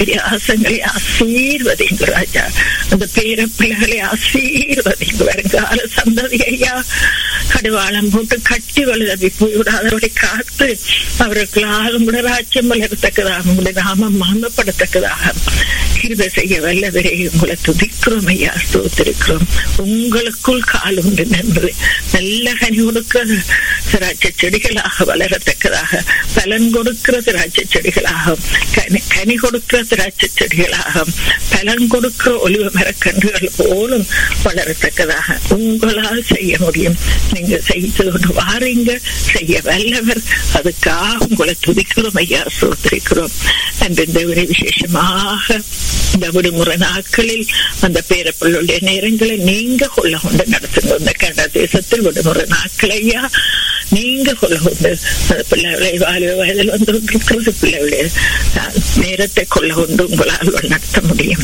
வித்தியாசங்களை ஆசீர்வதிங்க ராஜா அந்த பேர பிள்ளைகளை ஆசீர்வதிங்க வருங்கால சந்ததி ஐயா கடுவாளம் போட்டு கட்டி வலுதவி போய்விடாதவரை காத்து அவர்களால் உங்களுடைய ராஜ்யம் வளரத்தக்கதாக உங்களுடைய நாமம் மாமப்படத்தக்கதாக கிருப செய்ய வல்லவரே உங்களை துதிக்கிறோம் ஐயா ஸ்தோத்திருக்கிறோம் உங்களுக்குள் கால் உண்டு நன்று நல்ல கனி கொடுக்கிற திராட்சை செடிகளாக வளரத்தக்கதாக பலன் கொடுக்கிற திராட்சை செடிகளாக கனி கனி கொடுக்கிற திராட்சை செடிகளாக பலன் கொடுக்கிற ஒலிவ மரக்கன்றுகள் போலும் வளரத்தக்கதாக உங்களால் செய்ய முடியும் நீங்க செய்து கொண்டு வாரீங்க செய்ய வல்லவர் அதுக்காக உங்களை துதிக்கிறோம் ஐயா சோத்திருக்கிறோம் அன்று இந்த ஒரு விசேஷமாக இந்த விடுமுறை நாட்களில் அந்த பேரப்பிள்ளுடைய நேரங்களை நீங்க கொள்ள கொண்டு நடத்துங்க இந்த கனடா தேசத்தில் விடுமுறை நாட்கள் ஐயா நீங்க கொள்ள கொண்டு அந்த பிள்ளைகளை வாலிப வயதில் வந்து கொண்டிருக்கிறது பிள்ளைகளுடைய நேரத்தை கொள்ள கொண்டு உங்களால் நடத்த முடியும்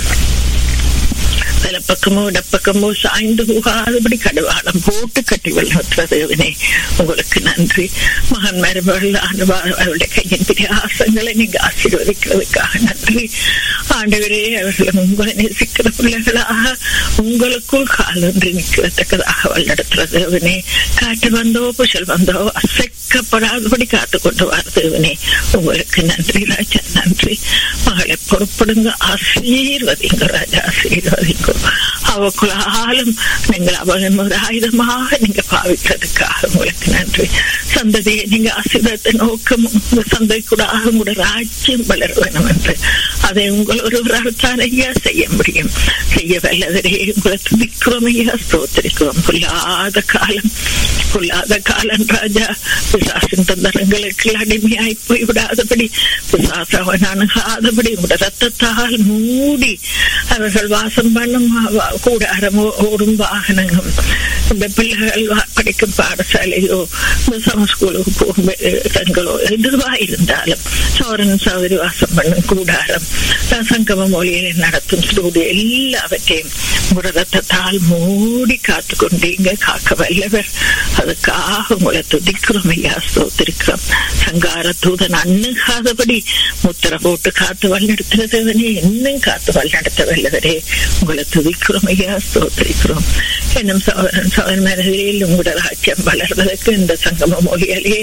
பக்கமோ இடப்பக்கமோ சாய்ந்து போகாதபடி கடுவாளம் போட்டு கட்டி வெள்ளத்துறதுவனே உங்களுக்கு நன்றி மகன் மருமகள் அவருடைய கையின் பிரியாசங்களை நீங்க ஆசீர்வதிக்கிறதுக்காக நன்றி ஆண்டவரே அவர்கள் உங்களை நேசிக்கிற பிள்ளைகளாக உங்களுக்குள் காலொன்றி நிற்கத்தக்கதாக வல்லடத்துறதுவனே காற்று வந்தோ புஷல் வந்தோ அசைக்கப்படாதபடி காத்து கொண்டு வரதுவனே உங்களுக்கு நன்றி ராஜா நன்றி மகளை பொறுப்படுங்க ஆசீர்வதிங்க ராஜா ஆசீர்வதிங்க அவக்குள்ளாலும் நீங்கள் அவன் ஒரு ஆயுதமாக நீங்க பாவிக்கிறதுக்காக உங்களுக்கு நன்றி சந்ததியை நீங்க ஆசீர்வாதத்தை நோக்கம் உங்க சந்தை கூட உங்களோட ராஜ்யம் வளர வேணும் என்று அதை உங்கள் ஒருவரால் தான் ஐயா செய்ய முடியும் செய்ய வல்லவரே உங்களை துதிக்கிறோம் ஐயா ஸ்தோத்திரிக்கிறோம் புல்லாத காலம் புல்லாத காலம் ராஜா பிசாசின் தந்தரங்களுக்கு அடிமையாய் போய் விடாதபடி பிசாசவன் அணுகாதபடி உங்களோட ரத்தத்தால் மூடி அவர்கள் வாசம் பண்ணும் கூடாரமோ ஓடும் வாகனங்களும் இந்த பிள்ளைகள் படிக்கும் பாடசாலையோ இந்த சமஸ்கூலுக்கு போகும் இடங்களோ எதுவா இருந்தாலும் சோரன் சௌதரி வாசம் பண்ணும் கூடாரம் சங்கம மொழியை நடத்தும் ஸ்டூடியோ எல்லாவற்றையும் உங்களோட ரத்தத்தால் மூடி காத்து கொண்டீங்க காக்க வல்லவர் அதுக்காக உங்களை துதிக்கிறோம் ஐயா ஸ்தோத்திருக்கிறோம் சங்கார தூதன் அண்ணுகாதபடி முத்திர போட்டு காத்து வல்லெடுத்துறதவனே இன்னும் காத்து வல்லெடுத்த வல்லவரே உங்களை துதிக்கிறோம் ஐயா ஸ்தோத்திரிக்கிறோம் என்னும் சோதரன் சோதரன் மனதில் உங்களோட ராஜ்யம் வளர்வதற்கு இந்த சங்கம மொழியாலே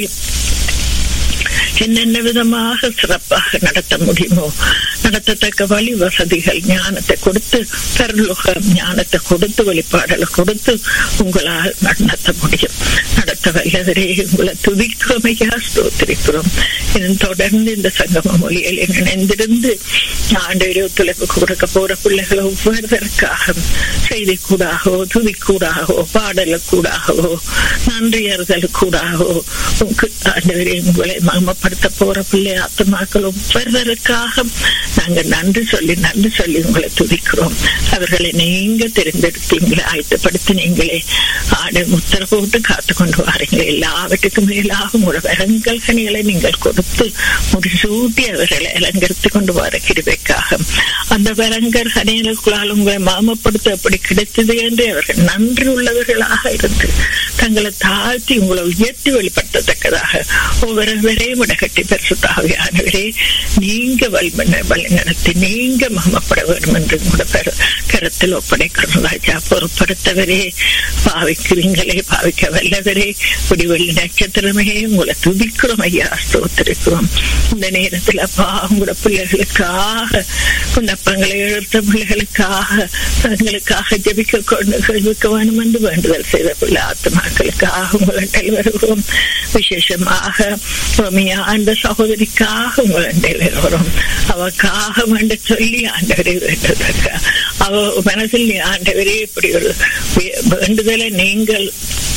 என்னென்ன விதமாக சிறப்பாக நடத்த முடியுமோ நடத்தத்தக்க வழி வசதிகள் ஞானத்தை கொடுத்து பரலோக ஞானத்தை கொடுத்து வெளிப்பாடலை கொடுத்து உங்களால் நடத்த முடியும் நடத்த வல்லவரே உங்களை துதிக்கிறோம் ஐயா ஸ்தோத்திரிக்கிறோம் இன்னும் தொடர்ந்து இந்த சங்கம மொழியில் இணைந்திருந்து ஆண்டு ஒத்துழைப்பு கொடுக்க போற பிள்ளைகள் ஒவ்வொருவருக்காக செய்தி கூடாகவோ துதி கூடாகவோ பாடலு கூடாகவோ நன்றியர்கள் கூடாகவோ ஆண்டவரே உங்களை மகமப்படுத்த போற பிள்ளை ஆத்மாக்கள் ஒவ்வொருவருக்காக நாங்க நன்றி சொல்லி நன்றி சொல்லி உங்களை துதிக்கிறோம் அவர்களை நீங்க தெரிந்தெடுத்தீங்களே ஆயத்தப்படுத்தினீங்களே ஆடு முத்திர போட்டு காத்து கொண்டு வாரீங்களே எல்லாவற்றுக்கும் மேலாக உங்களோட வரங்கள் கனிகளை நீங்கள் கொடுத்து முடிசூட்டி அவர்களை அலங்கரித்து கொண்டு வர கிருபைக்காக அந்த வரங்கர் கனிகளுக்குள்ளால் உங்களை மாமப்படுத்த அப்படி கிடைத்தது என்று அவர்கள் நன்றி உள்ளவர்களாக இருந்து தங்களை தாழ்த்தி உங்களை உயர்த்தி வெளிப்படுத்தத்தக்கதாக ஒவ்வொருவரையும் இடகட்டி பரிசுத்தாவியானவரே நீங்க வல்மன வழி நடத்தி நீங்க மகமப்பட வேண்டும் என்று கூட கருத்தில் ஒப்படைக்கிறோம் ராஜா பொறுப்படுத்தவரே பாவிக்கிறீங்களே பாவிக்க வல்லவரே குடிவெள்ளி நட்சத்திரமே உங்களை துதிக்கிறோம் ஐயா ஸ்தோத்திருக்கிறோம் இந்த நேரத்தில் அப்பா உங்களோட பிள்ளைகளுக்காக விண்ணப்பங்களை எழுத்த பிள்ளைகளுக்காக தங்களுக்காக ஜபிக்க கொண்டு ஜபிக்க வேணும் என்று வேண்டுதல் செய்த பிள்ளை ஆத்மாக்களுக்காக உங்களை வருகிறோம் விசேஷமாக அந்த சகோதரிக்காக உங்களை வருகிறோம் அவக்காக வேண்ட சொல்லி ஆண்டவரை வேண்டதற்க அவ மனசில் ஆண்டவரே இப்படி ஒரு வேண்டுதலை நீங்கள்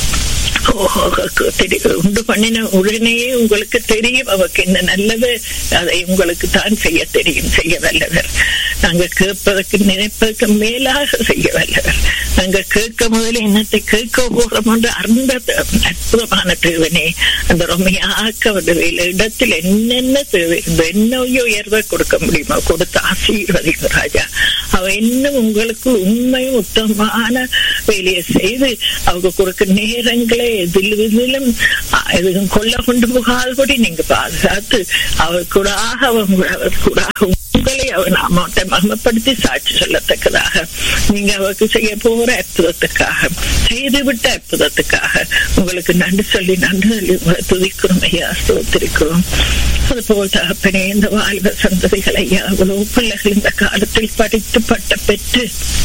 உண்டு பண்ணின உடனே உங்களுக்கு தெரியும் அவருக்கு என்ன நல்லது அதை உங்களுக்கு தான் செய்ய தெரியும் செய்ய வல்லவர் நாங்க கேட்பதற்கு நினைப்பதற்கு மேலாக செய்ய வல்லவர் நாங்க கேட்க முதல்ல என்னத்தை கேட்க போகிறோம் என்று அந்த அற்புதமான தேவனே அந்த ரொமையாக்க வேலை இடத்தில் என்னென்ன தேவை என்ன உயர்வை கொடுக்க முடியுமோ கொடுத்து ஆசீர்வதிக்கும் ராஜா அவ இன்னும் உங்களுக்கு உண்மை உத்தமமான வேலையை செய்து அவங்க கொடுக்க நேரங்களை எதில் இதிலும் எதுவும் கொல்ல கொண்டு போகாதபடி நீங்க பாதுகாத்து அவர் கூட அவங்க அவர் கூட உங்களை அவர் நாமத்தை மகமப்படுத்தி சாட்சி சொல்லத்தக்கதாக நீங்க அவருக்கு செய்ய போற அற்புதத்துக்காக செய்துவிட்ட அற்புதத்துக்காக உங்களுக்கு நன்றி சொல்லி நன்றி சொல்லி உங்களை துதிக்கிறோம் ஐயா ஸ்தோத்திரிக்கிறோம் அதுபோல் தகப்பனே இந்த வாழ்வ சந்ததிகள் ஐயா அவ்வளவு பிள்ளைகள் இந்த காலத்தில் படித்து பட்டம் பெற்று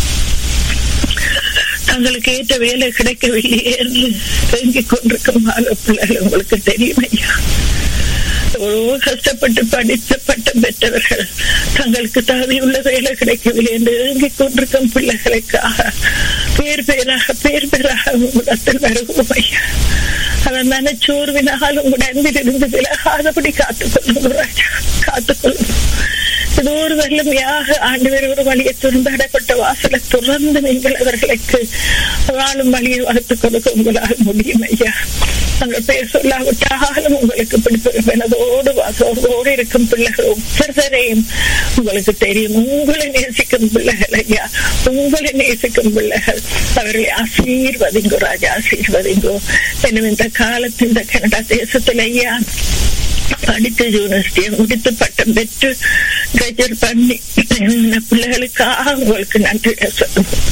தங்களுக்கு ஏற்ற வேலை கிடைக்கவில்லையே என்று தேங்கிக் கொண்டிருக்கும் மாணவ பிள்ளைகள் உங்களுக்கு தெரியும் ஐயா எவ்வளவோ கஷ்டப்பட்டு படித்த பட்டம் பெற்றவர்கள் தங்களுக்கு தகுதியுள்ள வேலை கிடைக்கவில்லை என்று ஏங்கிக் கொண்டிருக்கும் பிள்ளைகளுக்காக பேர் பேராக பேர் பேராக உங்களிடத்தில் வருகிறோம் ஐயா அவன் மனச்சோர்வினால் உங்கள் அன்பிலிருந்து விலகாதபடி காத்துக்கொள்ளும் ராஜா காத்துக்கொள்ளும் இது ஒரு வல்லமையாக ஆண்டவர் ஒரு வழியை துறந்தாடப்பட்ட வாசலை துறந்து நீங்கள் அவர்களுக்கு வாழும் வழியை வளர்த்துக் கொடுக்க உங்களால் முடியும் ஐயா நாங்கள் பேர் சொல்லாவிட்டாலும் உங்களுக்கு பிடிப்ப எனதோடு வாசோடு இருக்கும் பிள்ளைகள் ஒவ்வொருத்தரையும் உங்களுக்கு தெரியும் உங்களை நேசிக்கும் பிள்ளைகள் ஐயா உங்களை நேசிக்கும் பிள்ளைகள் அவர்களை ஆசீர்வதிங்கோ ராஜா ஆசீர்வதிங்கோ என்னும் இந்த காலத்தில் இந்த கனடா தேசத்தில் ஐயா படித்து யூனிவர்சிட்டியை முடித்து பட்டம் பெற்று கிராஜுவேட் பண்ணி பிள்ளைகளுக்காக உங்களுக்கு நன்றி சொல்லுவோம்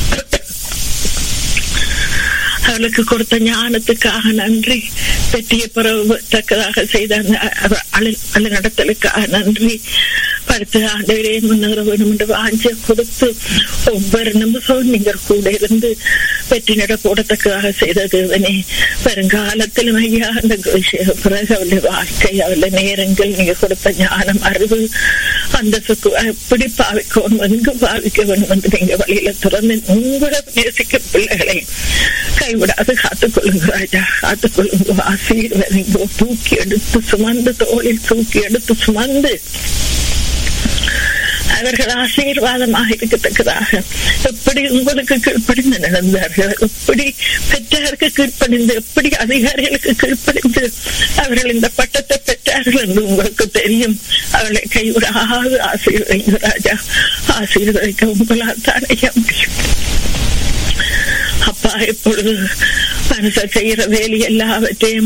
அவளுக்கு கொடுத்த ஞானத்துக்காக நன்றி பெற்றிய பிறகு செய்த அந்த நடத்தலுக்காக நன்றி படுத்து ஆண்டவரே முன்னேற வேண்டும் என்று வாஞ்ச கொடுத்து ஒவ்வொரு நிமிஷம் நீங்கள் கூட இருந்து வெற்றி நட போடத்தக்கதாக செய்த தேவனே வருங்காலத்திலும் ஐயா அந்த பிறகு அவளுடைய வாழ்க்கை அவளுடைய நேரங்கள் நீங்க கொடுத்த ஞானம் அறிவு அந்த எப்படி பாவிக்கணும் எங்கு பாவிக்க வேண்டும் என்று நீங்க வழியில திறந்து உங்களை நேசிக்க பிள்ளைகளை கைவிடாது காத்துக்கொள்ளுங்க ராஜா காத்துக்கொள்ளுங்க ஆசீர்வதிங்கோ தூக்கி எடுத்து சுமந்து தோளில் தூக்கி எடுத்து சுமந்து அவர்கள் ஆசீர்வாதமாக இருக்கத்தக்கதாக எப்படி உங்களுக்கு கீழ்ப்படிந்து நடந்தார்கள் எப்படி பெற்றாருக்கு கீழ்ப்படிந்து எப்படி அதிகாரிகளுக்கு கீழ்ப்படிந்து அவர்கள் இந்த பட்டத்தை பெற்றார்கள் என்று உங்களுக்கு தெரியும் அவர்களை கைவிடாது ஆசீர்வதிங்க ராஜா ஆசீர்வதிக்க உங்களால் தானே முடியும் அப்பா இப்பொழுது மனுஷன் செய்யற வேலை எல்லாவற்றையும்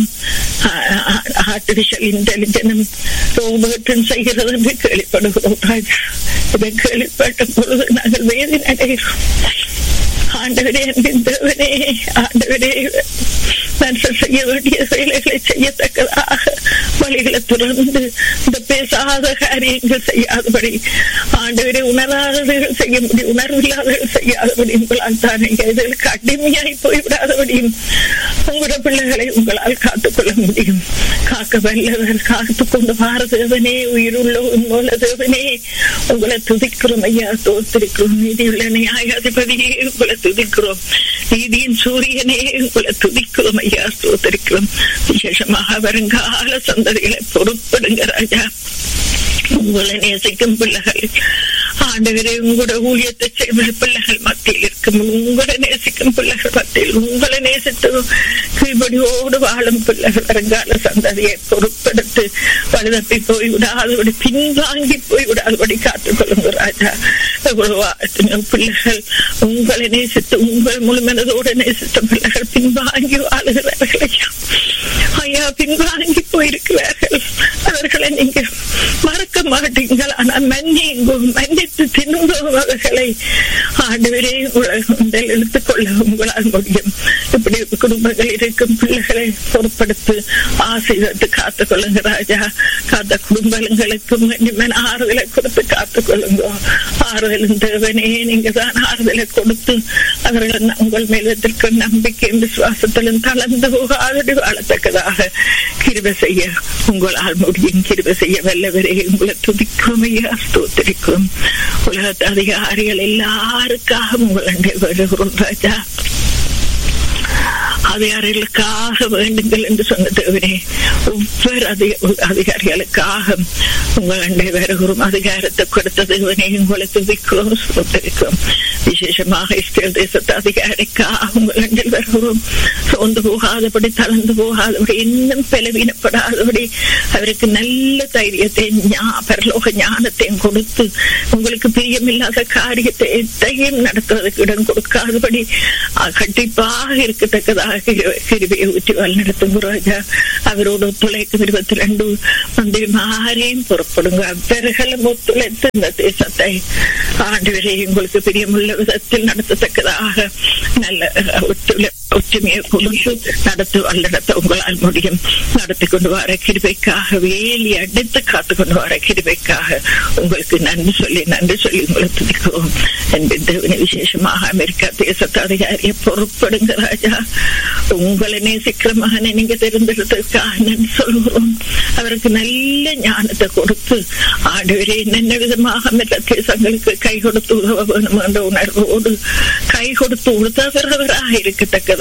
ஆர்டிபிஷியல் இன்டெலிஜென்ஸும் ரோபோட்டும் செய்கிறது என்று கேள்விப்படுகிறோம் ராஜா இதை கேள்விப்பட்ட பொழுது நாங்கள் வேதி அடைகிறோம் ஆண்டவரே தேவனே ஆண்டவரே மனுஷன் செய்ய வேண்டிய வேலைகளை செய்யத்தக்கதாக வழிகளை துறந்து இந்த பேசாத காரியங்கள் செய்யாதபடி ஆண்டவரை உணராதவர்கள் செய்ய முடியும் உணர்வில்லாதவர்கள் செய்யாதபடி உங்களால் தானே இதற்கு அடிமையாய் போய்விடாதபடியும் உங்களோட பிள்ளைகளை உங்களால் காத்துக்கொள்ள முடியும் காக்க வல்லவர் காத்து கொண்டு வார தேவனே உயிருள்ள உண்மையுள்ள தேவனே உங்களை துதிக்கிறோம் ஐயா தோத்திருக்கிறோம் நீதியுள்ள நியாயாதிபதியே உங்களை துதிக்கிறோம் நீதியின் சூரியனே உங்களை துதிக்கிறோம் ஐயா தோத்திருக்கிறோம் விசேஷமாக வருங்கால சந்ததிகளை பொறுப்படுங்க ராஜா உங்களை நேசிக்கும் பிள்ளைகள் ஆண்டவரே உங்களோட ஊழியத்தை செய்வது பிள்ளைகள் மத்தியில் இருக்கும் உங்களை நேசிக்கும் பிள்ளைகள் மத்தியில் உங்களை நேசித்து கீழ்படியோடு வாழும் பிள்ளைகள் வருங்கால சந்ததியை பொறுப்படுத்து வலுதப்பி போய் விடாதபடி பின்வாங்கி போய் விடாதபடி காத்துக்கொள்ளுங்க ராஜா எவ்வளவு பிள்ளைகள் உங்களை நேசித்து உங்கள் முழுமனதோடு நேசித்த பிள்ளைகள் பின்வாங்கி வாழுகிறார்கள் ஐயா ஐயா பின்வாங்கி போயிருக்கிறார்கள் அவர்களை நீங்க மறக்க மாட்டீங்கள் ஆனா மன்னிங்கும் மன்னித்து தின்னும் அவர்களை ஆண்டவரே உலகத்தில் எடுத்துக்கொள்ள உங்களால் முடியும் இப்படி குடும்பங்கள் இருக்கும் பிள்ளைகளை பொறுப்படுத்து ஆசீர்வத்து காத்துக் கொள்ளுங்க ராஜா காத்த குடும்பங்களுக்கும் நிம்மன் ஆறுதலை கொடுத்து காத்துக் கொள்ளுங்க ஆறுதலும் தேவனே நீங்க தான் ஆறுதலை கொடுத்து அவர்கள் உங்கள் மேல் வைத்திருக்கும் நம்பிக்கையும் விசுவாசத்திலும் தளர்ந்து போகாதடி வாழத்தக்கதாக கிருப செய்ய உங்களால் முடியும் கிருப செய்ய வல்லவரே உங்களை துதிக்கும் ஐயா ஸ்தோத்திரிக்கும் உலகத்து அதிகாரிகள் எல்லாருக்காக உங்கள் அண்டை வருகிறோம் ராஜா அதிகாரிகளுக்காக வேண்டுங்கள் என்று சொன்ன தேவனே ஒவ்வொரு அதிகாரிகளுக்காக உங்கள் அண்டை வருகிறோம் அதிகாரத்தை கொடுத்த தேவனே உங்களை துதிக்கிறோம் சுத்தரிக்கிறோம் விசேஷமாக இஸ்ரேல் தேசத்து அதிகாரிக்காக உங்கள் அண்டில் வருகிறோம் சோர்ந்து போகாதபடி தளர்ந்து போகாதபடி இன்னும் பலவீனப்படாதபடி அவருக்கு நல்ல தைரியத்தை பரலோக ஞானத்தையும் கொடுத்து உங்களுக்கு பிரியமில்லாத காரியத்தை எத்தையும் நடத்துவதற்கு இடம் கொடுக்காதபடி கண்டிப்பாக இருக்கத்தக்கதாக கிருபியை ஊற்றி வழிநடத்தும் ராஜா அவரோடு ஒத்துழைக்கும் இருபத்தி ரெண்டு மந்திரிமாரையும் புறப்படுங்க அவர்களும் ஒத்துழைத்து இந்த தேசத்தை ஆண்டு உங்களுக்கு பிரியமுள்ள விதத்தில் நடத்தத்தக்கதாக நல்ல ஒத்துழை ஒற்றுமையை கொடுத்து நடத்து வல்லடத்த உங்களால் முடியும் நடத்தி கொண்டு வர கிருபைக்காக வேலி அடித்து காத்து கொண்டு வர கிருபைக்காக உங்களுக்கு நன்றி சொல்லி நன்றி சொல்லி உங்களை துதிக்கிறோம் என்பது விசேஷமாக அமெரிக்கா தேசத்து அதிகாரிய பொறுப்படுங்க ராஜா உங்களை நேசிக்கிற மகனை நீங்க தெரிந்தெடுத்ததுக்காக நன்றி சொல்கிறோம் அவருக்கு நல்ல ஞானத்தை கொடுத்து ஆண்டவரே என்னென்ன விதமாக மற்ற தேசங்களுக்கு கை கொடுத்து உதவ வேணும் என்ற உணர்வோடு கை கொடுத்து உதவுறவராக இருக்கத்தக்கதாக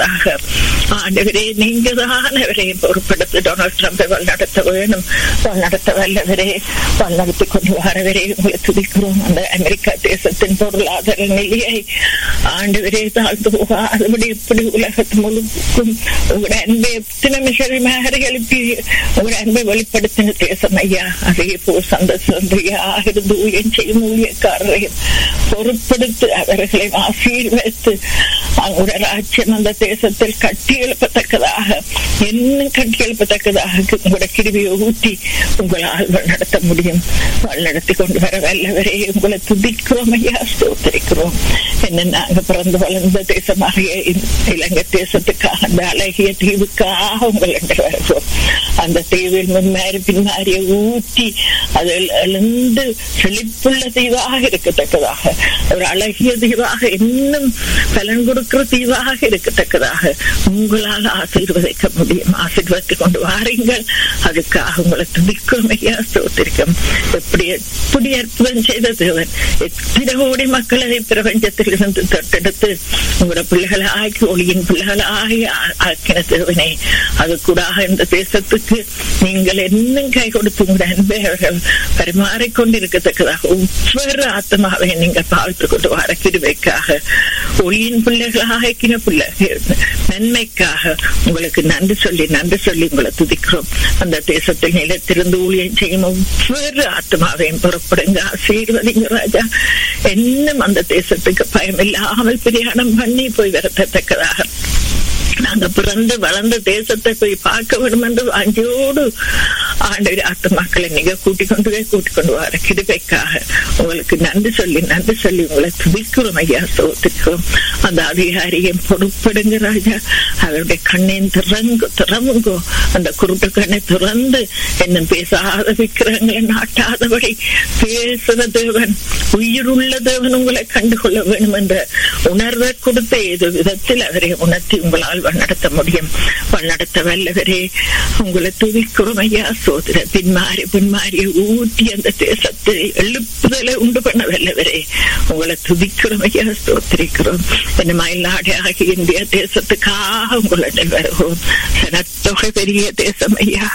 ஆண்டவரே நீங்க தான் அவரையும் பொறுப்படுத்தி டொனால்ட் ட்ரம்பை வழிநடத்த வேணும் வழிநடத்த வல்லவரே வழிநடத்தி கொண்டு வரவரே உங்களை துதிக்கிறோம் அந்த அமெரிக்கா தேசத்தின் பொருளாதார நிலையை ஆண்டவரே தாழ்த்து போகாதபடி இப்படி உலகத்து முழுக்கும் உங்களுடைய அன்பை எத்தனை மிஷரிமாக எழுப்பி உங்களுடைய அன்பை வெளிப்படுத்தின தேசம் ஐயா அதே போல் சந்த சந்தையாக இருந்து ஊழியம் செய்யும் ஊழியக்காரரையும் பொறுப்படுத்தி அவர்களை ஆசீர்வதித்து அவங்களுடைய ராஜ்யம் அந்த தேசத்தில் கட்டி எழுப்பத்தக்கதாக இன்னும் கட்டி எழுப்பத்தக்கதாக உங்களுடைய கிருவியை ஊட்டி உங்களால் நடத்த முடியும் நடத்தி கொண்டு வர வல்லவரே உங்களை துதிக்கிறோம் ஐயா ஸ்தோத்தரிக்கிறோம் என்ன நாங்க பிறந்து வளர்ந்த தேசமாக இலங்கை தேசத்துக்காக அந்த அழகிய தீவுக்காக உங்கள் வருகிறோம் அந்த தீவில் முன்மாறி பின்மாறிய ஊட்டி அதில் எழுந்து செழிப்புள்ள தீவாக இருக்கத்தக்கதாக ஒரு அழகிய தீவாக இன்னும் பலன் கொடுக்கிற தீவாக இருக்கத்தக்கதாக உங்களால் ஆசீர்வதிக்க முடியும் ஆசீர்வதித்துக் கொண்டு வாருங்கள் அதுக்காக உங்களை துதிக்கும் ஐயா ஸ்தோத்திரிக்கும் எப்படி எப்படி அற்புதம் செய்த தேவன் எத்தனை கோடி மக்களை பிரபஞ்சத்தில் இருந்து தொட்டெடுத்து உங்களோட பிள்ளைகளை ஆக்கி ஒளியின் பிள்ளைகளை ஆகி ஆக்கின தேவனே அது கூட இந்த தேசத்துக்கு நீங்கள் இன்னும் கை கொடுத்து உங்களுடைய அன்பை அவர்கள் பரிமாறிக்கொண்டிருக்கத்தக்கதாக ஒவ்வொரு ஆத்மாவை நீங்கள் பார்த்து கொண்டு வர கிருவைக்காக ஒளியின் பிள்ளைகளாக ஆக்கின பிள்ளைகள் நன்மைக்காக உங்களுக்கு நன்றி சொல்லி நன்றி சொல்லி உங்களை துதிக்கிறோம் அந்த தேசத்தில் நிலத்திலிருந்து ஊழியம் செய்யும் ஒவ்வொரு ஆத்மாவையும் புறப்படுங்க ஆசீர்வதிங்க ராஜா இன்னும் அந்த தேசத்துக்கு பயம் இல்லாமல் பிரயாணம் பண்ணி போய் வரத்தக்கதாக நாங்க பிறந்து வளர்ந்த தேசத்தை போய் பார்க்க வேண்டும் என்று அஞ்சோடு ஆண்டு ஆத்து மக்களை நீங்க கூட்டிக் கொண்டு போய் கூட்டிக் கொண்டு வர கிருபைக்காக உங்களுக்கு நன்றி சொல்லி நன்றி சொல்லி உங்களை துதிக்கிறோம் ஐயா சோத்துக்கிறோம் அந்த அதிகாரியும் பொறுப்படுங்க ராஜா அவருடைய கண்ணையும் திறங்கு திறமுங்கோ அந்த குருட்டு கண்ணை திறந்து என்ன பேசாத விக்கிரங்களை நாட்டாதபடி பேசுற தேவன் உயிருள்ள தேவன் உங்களை கண்டுகொள்ள வேண்டும் என்ற உணர்வை கொடுத்த ஏதோ விதத்தில் அவரை உணர்த்தி உங்களால் வழிநடத்த முடியும் வழிநடத்த வல்லவரே உங்களை துதிக்கிறோம் ஐயா சோதர பின்மாறி பின்மாறி ஊட்டி அந்த தேசத்தை எழுப்புதலை உண்டு பண்ண வல்லவரே உங்களை துதிக்கிறோம் ஐயா ஸ்தோத்திரிக்கிறோம் என்ன மயிலாடி ஆகிய இந்திய தேசத்துக்காக உங்களுடைய வருவோம் சனத்தொகை பெரிய தேசம் ஐயா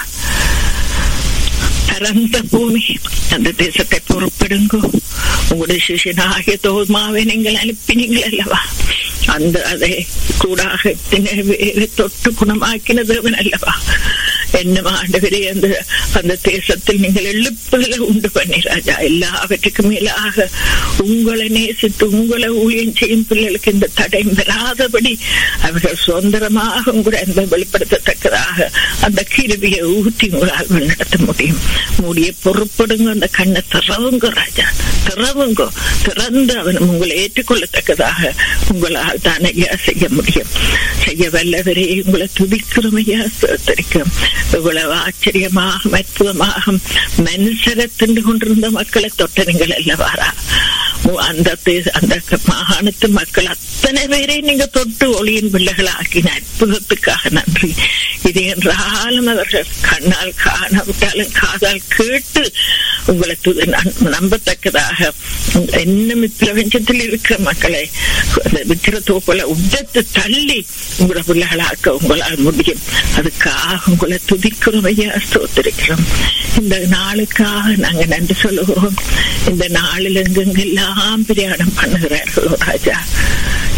பரந்த பூமி அந்த தேசத்தை பொறுப்படுங்கோ உங்களுடைய சிஷியனாகிய தோமாவை நீங்கள் அனுப்பினீங்கள் அல்லவா அந்த அதை கூடாக தொட்டு குணமாக்கின தேவன் அல்லவா என்ன ஆண்டவரே அந்த அந்த தேசத்தில் நீங்கள் எழுப்புதல உண்டு பண்ணி ராஜா எல்லாவற்றுக்கும் மேலாக உங்களை நேசித்து உங்களை ஊழியம் செய்யும் பிள்ளைகளுக்கு இந்த தடை வராதபடி அவர்கள் சுதந்திரமாக உங்களை அன்பை வெளிப்படுத்தத்தக்கதாக அந்த கிருவியை ஊற்றி உங்களால் நடத்த முடியும் மூடிய பொறுப்படுங்க அந்த கண்ணை திறவுங்க ராஜா திறவுங்க திறந்து அவன் உங்களை ஏற்றுக்கொள்ளத்தக்கதாக உங்களால் தான் ஐயா செய்ய முடியும் செய்ய வல்லவரே உங்களை துதிக்கிறோம் ஐயா சோத்தரிக்கும் இவ்வளவு ஆச்சரியமாக அற்புதமாக மனுஷரை திண்டு கொண்டிருந்த மக்களை தொட்டனீங்கள் அல்லவாரா அந்த அந்த மாகாணத்து மக்கள் அத்தனை பேரை நீங்க தொட்டு ஒளியின் பிள்ளைகள் ஆக்கின அற்புதத்துக்காக நன்றி இது என்றாலும் அவர்கள் கண்ணால் காணவிட்டாலும் காதால் கேட்டு உங்களை நம்பத்தக்கதாக இன்னும் பிரபஞ்சத்தில் இருக்கிற மக்களை விக்கிர தோப்பல உடத்து தள்ளி உங்களோட பிள்ளைகளாக்க உங்களால் முடியும் அதுக்காக உங்களை துதிக்கிறோம் ஐயா ஸ்தோத்திரிக்கிறோம் இந்த நாளுக்காக நாங்க நன்றி சொல்லுகிறோம் இந்த நாளில் எங்கெங்கெல்லாம் பிரயாணம் பண்ணுகிறார்களோ ராஜா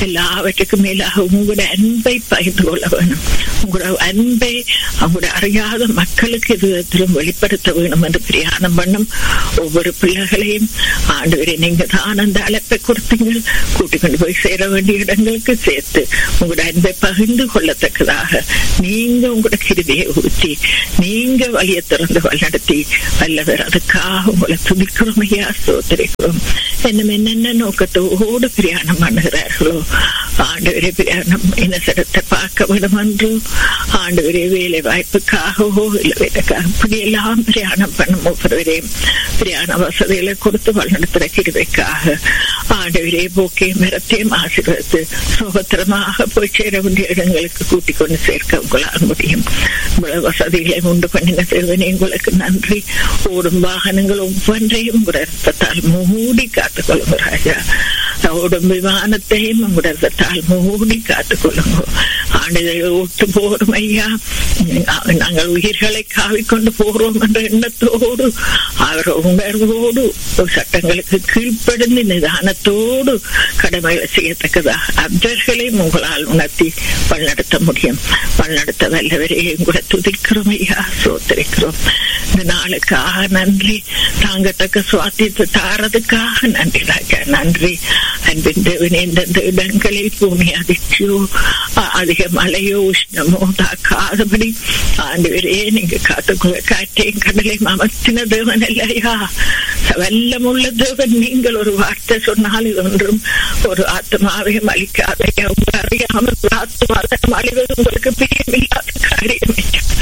எல்லாவற்றுக்கும் மேலாக உங்களோட அன்பை பகிர்ந்து கொள்ள வேணும் உங்களோட அன்பை அவங்களோட அறியாத மக்களுக்கு இது விதத்திலும் வெளிப்படுத்த வேணும் என்று பிரயாணம் பண்ணும் ஒவ்வொரு பிள்ளைகளையும் ஆண்டு நீங்க தான் அந்த அழைப்பை கொடுத்தீங்க கூட்டிக் கொண்டு போய் சேர வேண்டிய இடங்களுக்கு சேர்த்து உங்களோட அன்பை பகிர்ந்து கொள்ளத்தக்கதாக நீங்க உங்களோட கிருதியை ஊற்றி நீங்க வழிய திறந்து வழிநடத்தி வல்லவர் அதுக்காக உங்களை துதிக்கிறோம் ஐயா சோதரிக்கிறோம் என்னும் என்னென்ன நோக்கத்தோடு பிரயாணம் பண்ணுகிறார்களோ ஆண்டவரே பிரயாணம் இனசரத்தை பார்க்க வேண்டும் என்று ஆண்டவரே வேலை வாய்ப்புக்காகவோ இல்லை வேலைக்காக இப்படி எல்லாம் பிரயாணம் பண்ணும் ஒவ்வொருவரையும் பிரயாண வசதிகளை கொடுத்து வழிநடத்துகிற கிருவைக்காக ஆண்டவரே போக்கையும் மரத்தையும் ஆசீர்வதித்து சுகத்திரமாக போய் சேர வேண்டிய இடங்களுக்கு கூட்டிக் கொண்டு சேர்க்க உங்களால் முடியும் இவ்வளவு வசதிகளை உண்டு பண்ணின தேவனே உங்களுக்கு நன்றி ஓடும் வாகனங்கள் ஒவ்வொன்றையும் உங்களோட ரத்தத்தால் மூடி காத்துக் கொள்ளுங்க ராஜா ஓடும் விமானத்தையும் உங்களோட ரத்தத்தால் மூடி காத்துக் கொள்ளுங்க ஆண்டுகளை ஓட்டு போறோம் ஐயா நாங்கள் உயிர்களை காவிக்கொண்டு போறோம் என்ற எண்ணத்தோடு அவர் உணர்வோடு சட்டங்களுக்கு கீழ்ப்படுந்து நிதானத்தோடு கடமைகளை செய்யத்தக்கதாக அப்தர்களையும் உங்களால் உணர்த்தி வழிநடத்த முடியும் வழிநடத்த வல்லவரையே உங்களை துதிக்கிறோம் ஐயா சோத்தரிக்கிறோம் இந்த நாளுக்காக நன்றி தாங்கத்தக்க சுவாத்தியத்தை தாரதுக்காக நன்றி ராஜா நன்றி அன்பின் தேவனே எந்தெந்த இடங்களில் பூமி அதிர்ச்சியோ அதிக மழையோ உஷ்ணமோ தாக்காதபடி ஆண்டு நீங்க காத்துக்குள்ள காற்றையும் கடலையும் அமர்த்தின தேவன் இல்லையா வல்லமுள்ள தேவன் நீங்கள் ஒரு வார்த்தை சொன்னால் இது ஒன்றும் ஒரு ஆத்மாவையும் அளிக்காதையா உங்க அறியாமல் ஒரு ஆத்மாவையும் அழிவது உங்களுக்கு பிரியமில்லாத காரியம்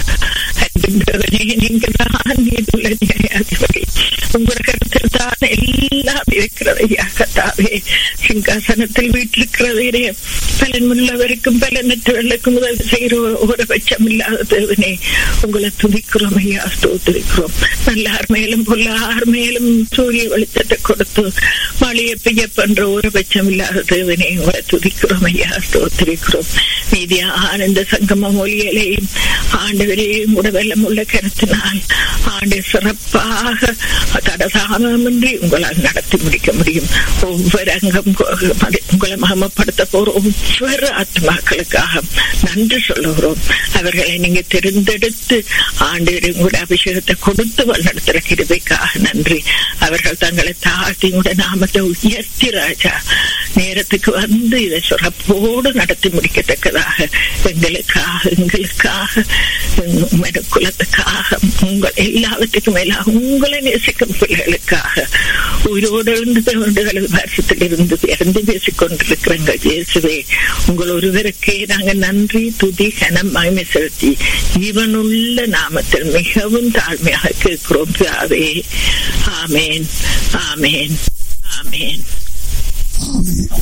அன்பின்றவனே நீங்க தான் நீதுள்ள நியாயாதிபதி உங்களோட கருத்தில் தான் எல்லாம் இருக்கிறதையா கத்தாவே சிங்காசனத்தில் வீட்டிருக்கிறதே பலன் உள்ளவருக்கும் பலனற்றவர்களுக்கும் உதவி செய்கிற ஒரு பட்சம் இல்லாத தேவனே உங்களை துதிக்கிறோம் ஐயா ஸ்தோத்திரிக்கிறோம் நல்லார் மேலும் பொல்லார் மேலும் சூரிய வெளிச்சத்தை கொடுத்து மழையை பெய்ய பண்ற ஒரு பட்சம் இல்லாத தேவனே உங்களை துதிக்கிறோம் ஐயா ஸ்தோத்திரிக்கிறோம் மீதியா ஆனந்த சங்கம மொழிகளையும் ஆண்டவரையும் உடவெல்லாம் உள்ள கருத்தினால் ஆண்டு சிறப்பாக தடசாமின்றி உங்களால் நடத்தி முடிக்க முடியும் ஒவ்வொரு அங்கம் உங்களை மகமப்படுத்த போற ஒவ்வொரு ஆத்மாக்களுக்காக நன்றி சொல்லுகிறோம் அவர்களை நீங்க தெரிந்தெடுத்து ஆண்டு உங்களுடைய அபிஷேகத்தை கொடுத்து வழிநடத்துற கிருபைக்காக நன்றி அவர்கள் தங்களை தாழ்த்தி உங்களுடைய நாமத்தை உயர்த்தி ராஜா நேரத்துக்கு வந்து இதை சிறப்போடு நடத்தி முடிக்கத்தக்கதாக எங்களுக்காக எங்களுக்காக குலத்துக்காக உங்கள் எல்லாவற்றுக்கும் மேலாக உங்களை நேசிக்கும் பிள்ளைகளுக்காக உயிரோடு இருந்து தேவண்டுகள் வருஷத்தில் இருந்து இறந்து பேசிக் கொண்டிருக்கிறங்க இயேசுவே உங்கள் ஒருவருக்கே நாங்கள் நன்றி துதி கனம் மகிமை செலுத்தி ஜீவனுள்ள நாமத்தில் மிகவும் தாழ்மையாக கேட்கிறோம் பிதாவே ஆமேன் ஆமேன் ஆமேன்